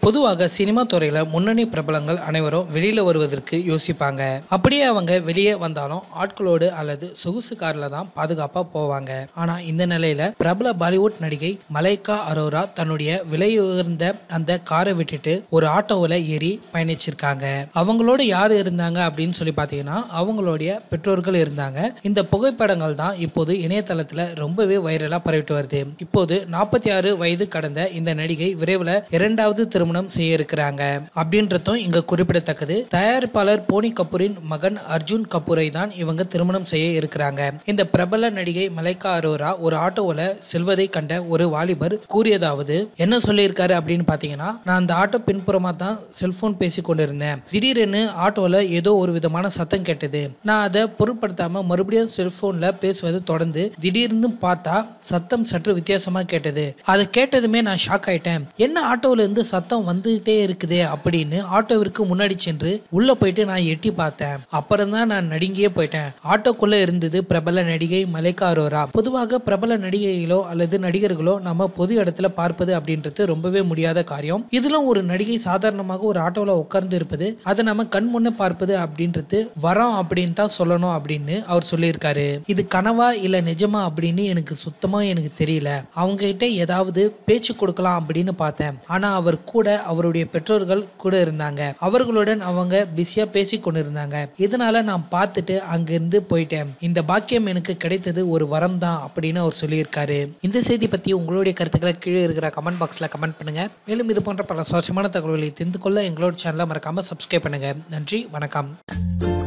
பொதுவாக சினிமா துறையில முன்னணி பிரபலங்கள் அனைவரும் வெளியில வருவதற்கு யோசிப்பாங்க அப்படியே அவங்க வெளியே வந்தாலும் ஆட்களோடு அல்லது சொகுசு கார்ல தான் பாதுகாப்பா போவாங்க ஆனா இந்த நிலையில பிரபல பாலிவுட் நடிகை மலைக்கா அரோரா தன்னுடைய விலை உயர்ந்த அந்த காரை விட்டுட்டு ஒரு ஆட்டோவில் ஏறி பயணிச்சிருக்காங்க அவங்களோட யார் இருந்தாங்க அப்படின்னு சொல்லி பார்த்தீங்கன்னா அவங்களுடைய பெற்றோர்கள் இருந்தாங்க இந்த புகைப்படங்கள் தான் இப்போது இணையதளத்துல ரொம்பவே வைரலா பரவிட்டு வருது இப்போது நாற்பத்தி ஆறு வயது கடந்த இந்த நடிகை விரைவில் இரண்டாவது திருமணம் செய்ய இருக்கிறாங்க அப்படின்றதும் இங்க குறிப்பிடத்தக்கது தயாரிப்பாளர் போனி கபூரின் மகன் அர்ஜுன் கபூரை தான் இவங்க திருமணம் செய்ய இருக்கிறாங்க இந்த பிரபல நடிகை மலைக்கா அரோரா ஒரு ஆட்டோவில் செல்வதை கண்ட ஒரு வாலிபர் கூறியதாவது என்ன சொல்லியிருக்காரு அப்படின்னு பார்த்தீங்கன்னா நான் அந்த ஆட்டோ பின்புறமா தான் செல்போன் பேசி கொண்டிருந்தேன் திடீரென்னு ஆட்டோவில் ஏதோ ஒரு விதமான சத்தம் கேட்டது நான் அதை பொருட்படுத்தாம மறுபடியும் செல்போன்ல பேசுவது தொடர்ந்து திடீர்னு பார்த்தா சத்தம் சற்று வித்தியாசமா கேட்டது அதை கேட்டதுமே நான் ஷாக் ஆயிட்டேன் என்ன ஆட்டோல இருந்து சத்தம் வந்துகிட்டே இருக்குதே அப்படின்னு ஆட்டோவிற்கு முன்னாடி சென்று உள்ள போயிட்டு நான் எட்டி பார்த்தேன் அப்புறம் தான் நான் நடுங்கியே போயிட்டேன் ஆட்டோக்குள்ள இருந்தது பிரபல நடிகை மலைக்கா அரோரா பொதுவாக பிரபல நடிகைகளோ அல்லது நடிகர்களோ நம்ம பொது இடத்துல பார்ப்பது அப்படின்றது ரொம்பவே முடியாத காரியம் இதிலும் ஒரு நடிகை சாதாரணமாக ஒரு ஆட்டோல உட்கார்ந்து இருப்பது அதை நம்ம கண் முன்னே பார்ப்பது அப்படின்றது வரோம் அப்படின்னு தான் சொல்லணும் அப்படின்னு அவர் சொல்லியிருக்காரு இது கனவா இல்ல நிஜமா அப்படின்னு எனக்கு சுத்தமா எனக்கு தெரியல அவங்க கிட்ட ஏதாவது பேச்சு கொடுக்கலாம் அப்படின்னு பார்த்தேன் ஆனா அவர் கூட அவருடைய பெற்றோர்கள் கூட இருந்தாங்க அவர்களுடன் அவங்க பிஸியா பேசி கொண்டிருந்தாங்க இதனால நான் பார்த்துட்டு அங்கிருந்து போயிட்டேன் இந்த பாக்கியம் எனக்கு கிடைத்தது ஒரு வரம் தான் அப்படின்னு அவர் சொல்லியிருக்காரு இந்த செய்தி பத்தி உங்களுடைய கருத்துக்களை கீழே இருக்கிற கமெண்ட் பாக்ஸ்ல கமெண்ட் பண்ணுங்க மேலும் இது போன்ற பல சுவாரஸ்யமான தகவல்களை தெரிந்து கொள்ள எங்களோட சேனலை மறக்காம சப்ஸ்கிரைப் பண்ணுங்க நன்றி வணக்கம்